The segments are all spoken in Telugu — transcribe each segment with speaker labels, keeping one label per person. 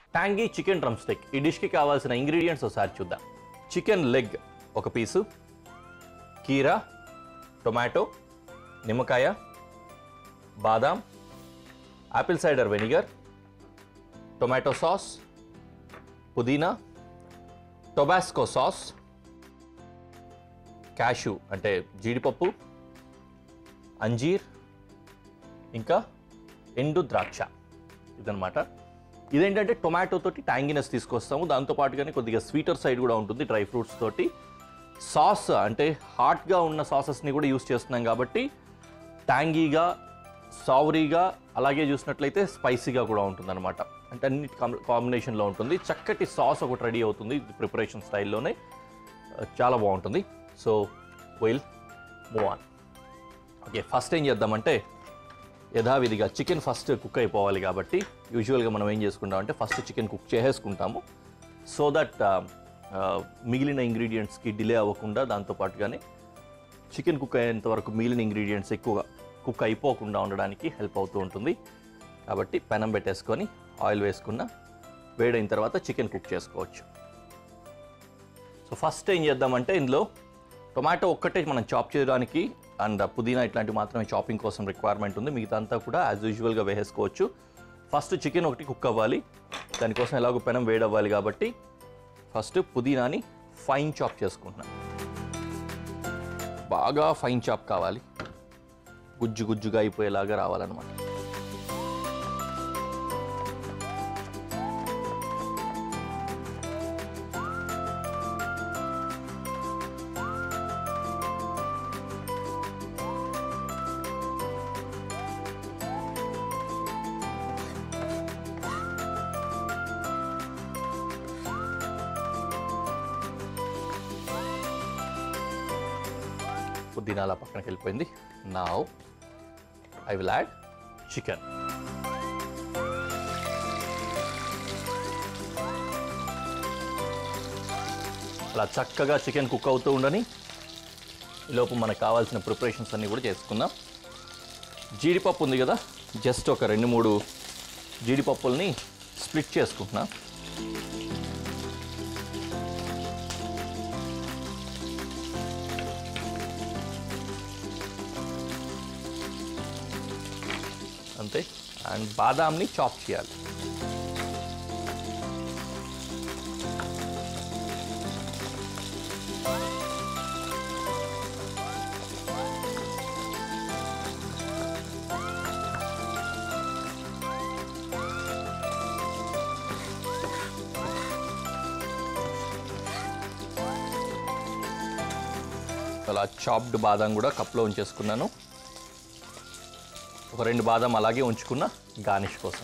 Speaker 1: ట్యాంగీ చికెన్ డ్రమ్ స్టిక్ ఈ డిష్కి కావాల్సిన ఇంగ్రీడియంట్స్ ఒకసారి చూద్దాం చికెన్ లెగ్ ఒక పీసు కీరా టొమాటో నిమ్మకాయ బాదాం apple cider vinegar tomato sauce పుదీనా టొబాస్కో సాస్ క్యాషు అంటే జీడిపప్పు అంజీర్ ఇంకా ఎండు ద్రాక్ష ఇదనమాట ఇదేంటంటే టొమాటో తోటి ట్యాంగినెస్ తీసుకొస్తాము దాంతో పాటుగానే కొద్దిగా స్వీటర్ సైడ్ కూడా ఉంటుంది డ్రై ఫ్రూట్స్ తోటి సాస్ అంటే హాట్గా ఉన్న సాసెస్ని కూడా యూస్ చేస్తున్నాం కాబట్టి ట్యాంగీగా సావరీగా అలాగే చూసినట్లయితే స్పైసీగా కూడా ఉంటుంది అనమాట అంటే అన్నిటి కాంబినేషన్లో ఉంటుంది చక్కటి సాస్ ఒకటి రెడీ అవుతుంది ప్రిపరేషన్ స్టైల్లోనే చాలా బాగుంటుంది so will move on okay first ఏం చేద్దామంటే యథావిధిగా చికెన్ ఫస్ట్ కుక్ అయిపోవాలి కాబట్టి యూజువల్గా మనం ఏం చేసుకుంటామంటే ఫస్ట్ చికెన్ కుక్ చేసేసుకుంటాము సో దట్ మిగిలిన ఇంగ్రీడియంట్స్కి డిలే అవ్వకుండా దాంతోపాటుగానే చికెన్ కుక్ అయ్యేంత వరకు మిగిలిన ఇంగ్రీడియంట్స్ ఎక్కువగా కుక్ అయిపోకుండా ఉండడానికి హెల్ప్ అవుతూ ఉంటుంది కాబట్టి పెనం పెట్టేసుకొని ఆయిల్ వేసుకున్న వేడైన తర్వాత చికెన్ కుక్ చేసుకోవచ్చు సో ఫస్ట్ ఏం చేద్దామంటే ఇందులో టొమాటో ఒక్కటే మనం చాప్ చేయడానికి అండ్ పుదీనా ఇట్లాంటివి మాత్రమే చాపింగ్ కోసం రిక్వైర్మెంట్ ఉంది మిగతా అంతా కూడా యాజ్ యూజువల్గా వేసేసుకోవచ్చు ఫస్ట్ చికెన్ ఒకటి కుక్ అవ్వాలి దానికోసం ఎలాగో పెనం వేడవ్వాలి కాబట్టి ఫస్ట్ పుదీనాని ఫైన్ చాప్ చేసుకుంటున్నాను బాగా ఫైన్ చాప్ కావాలి గుజ్జు గుజ్జుగా అయిపోయేలాగా రావాలన్నమాట పుదీనా అలా పక్కనకి వెళ్ళిపోయింది నా ఐ విల్ యాడ్ చికెన్ అలా చక్కగా చికెన్ కుక్ అవుతూ ఉండని ఈలోపు మనకు కావాల్సిన ప్రిపరేషన్స్ అన్నీ కూడా చేసుకుందాం జీడిపప్పు ఉంది కదా జస్ట్ ఒక రెండు మూడు జీడిపప్పుల్ని స్ప్లిట్ చేసుకుంటున్నా అంతే అండ్ బాదాంని చాప్ చేయాలి అలా చాప్డ్ బాదం కూడా కప్లో ఉంచేసుకున్నాను ఒక రెండు బాదం అలాగే ఉంచుకున్న గార్నిష్ కోసం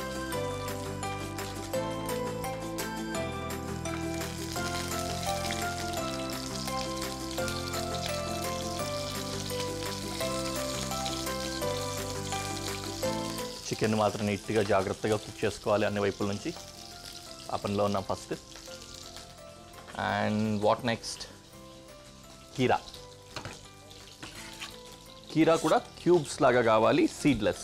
Speaker 1: చికెన్ మాత్రం నీట్గా జాగ్రత్తగా కుక్ చేసుకోవాలి అన్ని వైపుల నుంచి ఆ పనిలో ఉన్నాం ఫస్ట్ అండ్ వాట్ నెక్స్ట్ కీరా కీరా కూడా క్యూబ్స్ లాగా కావాలి సీడ్లెస్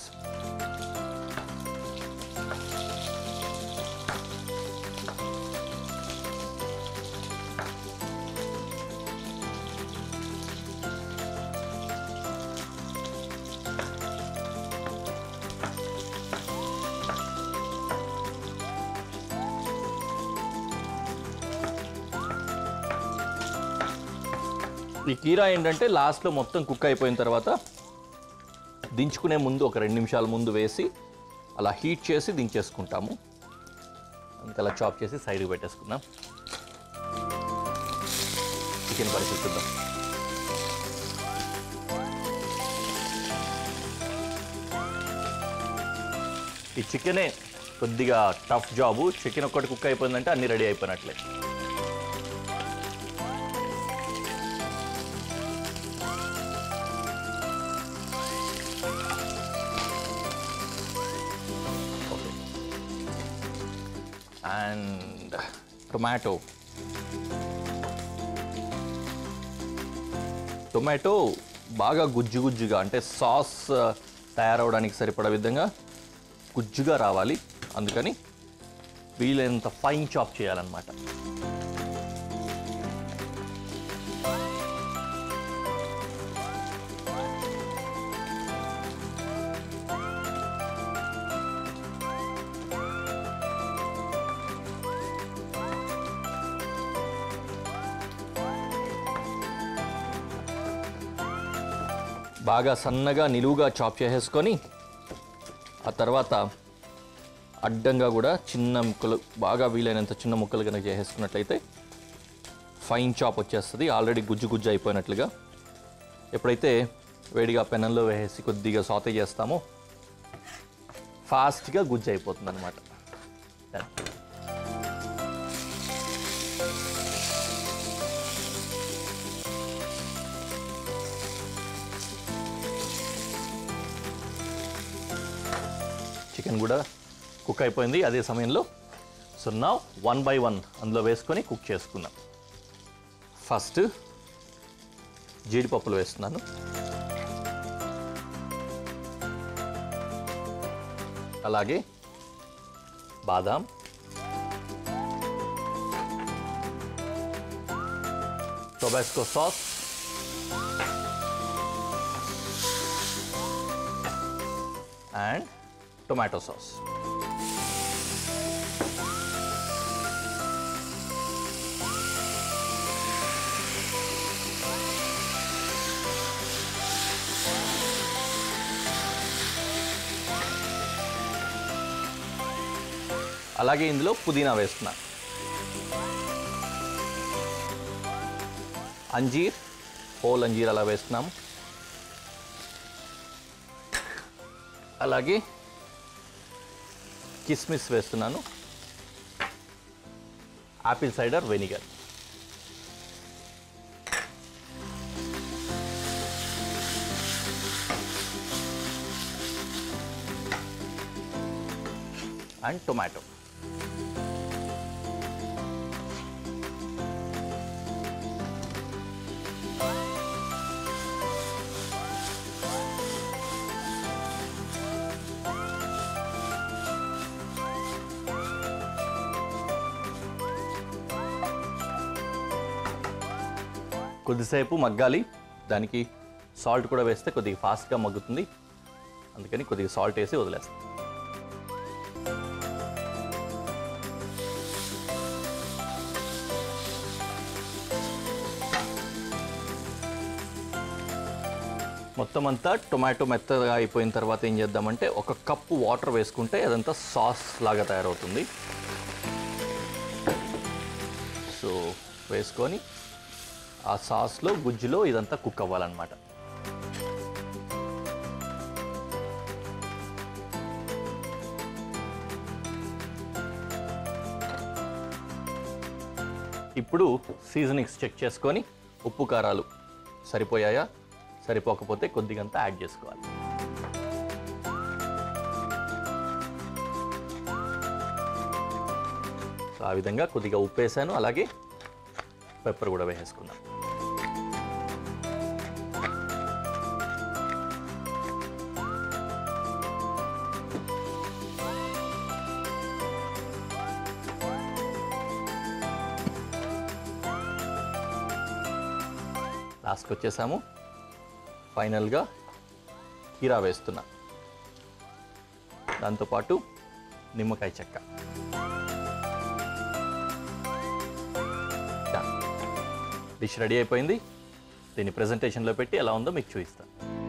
Speaker 1: ఈ కీరా ఏంటంటే లాస్ట్లో మొత్తం కుక్ అయిపోయిన తర్వాత దించుకునే ముందు ఒక రెండు నిమిషాల ముందు వేసి అలా హీట్ చేసి దించేసుకుంటాము అందుకే అలా చాప్ చేసి సైడ్కి పెట్టేసుకుందాం చికెన్ పరిస్థితి చూద్దాం ఈ చికెనే కొద్దిగా టఫ్ జాబు చికెన్ ఒక్కటి కుక్ అయిపోయిందంటే అన్ని రెడీ అయిపోయినట్లే అండ్ టొమాటో టొమాటో బాగా గుజ్జు గుజ్జుగా అంటే సాస్ తయారవడానికి సరిపడ విధంగా గుజ్జుగా రావాలి అందుకని వీలైనంత ఫైన్ చాప్ చేయాలన్నమాట బాగా సన్నగా నిలువుగా చాప్ చేసేసుకొని ఆ తర్వాత అడ్డంగా కూడా చిన్న ముక్కలు బాగా వీలైనంత చిన్న ముక్కలు కనుక చేసేసుకున్నట్లయితే ఫైన్ చాప్ వచ్చేస్తుంది ఆల్రెడీ గుజ్జు గుజ్జు అయిపోయినట్లుగా ఎప్పుడైతే వేడిగా పెనంలో వేసేసి కొద్దిగా సాతే చేస్తామో ఫాస్ట్గా గుజ్జు అయిపోతుంది అనమాట చికెన్ కూడా కుక్ అయిపోయింది అదే సమయంలో సో నా వన్ బై వన్ అందులో వేసుకొని కుక్ చేసుకున్నాం ఫస్ట్ జీడిపప్పులు వేస్తున్నాను అలాగే బాదాం Tabasco sauce and tomato sauce అలాగే ఇందులో పుదీనా వేస్తున్నా అంజీర్ హోల్ అంజీర్ అలా వేస్తున్నాము అలాగే కిస్మిస్ వేస్తున్నాను apple cider vinegar and tomato కొద్దిసేపు మగ్గాలి దానికి సాల్ట్ కూడా వేస్తే కొద్దిగా ఫాస్ట్గా మగ్గుతుంది అందుకని కొద్దిగా సాల్ట్ వేసి వదిలేస్తాం మొత్తం అంతా టొమాటో మెత్తగా అయిపోయిన తర్వాత ఏం చేద్దామంటే ఒక కప్పు వాటర్ వేసుకుంటే అదంతా సాస్ లాగా తయారవుతుంది సో వేసుకొని ఆ సాస్లో గుజ్జులో ఇదంతా కుక్ అవ్వాలన్నమాట ఇప్పుడు సీజనింగ్స్ చెక్ చేసుకొని ఉప్పు కారాలు సరిపోయాయా సరిపోకపోతే కొద్దిగంత యాడ్ చేసుకోవాలి సో ఆ విధంగా కొద్దిగా ఉప్పు వేసాను అలాగే పెప్పర్ కూడా వేసేసుకున్నాం లాస్ట్కి వచ్చేసాము ఫైనల్గా కీరా వేస్తున్నా దాంతోపాటు నిమ్మకాయ చెక్క డిష్ రెడీ అయిపోయింది దీన్ని ప్రజెంటేషన్లో పెట్టి ఎలా ఉందో మీకు చూపిస్తాను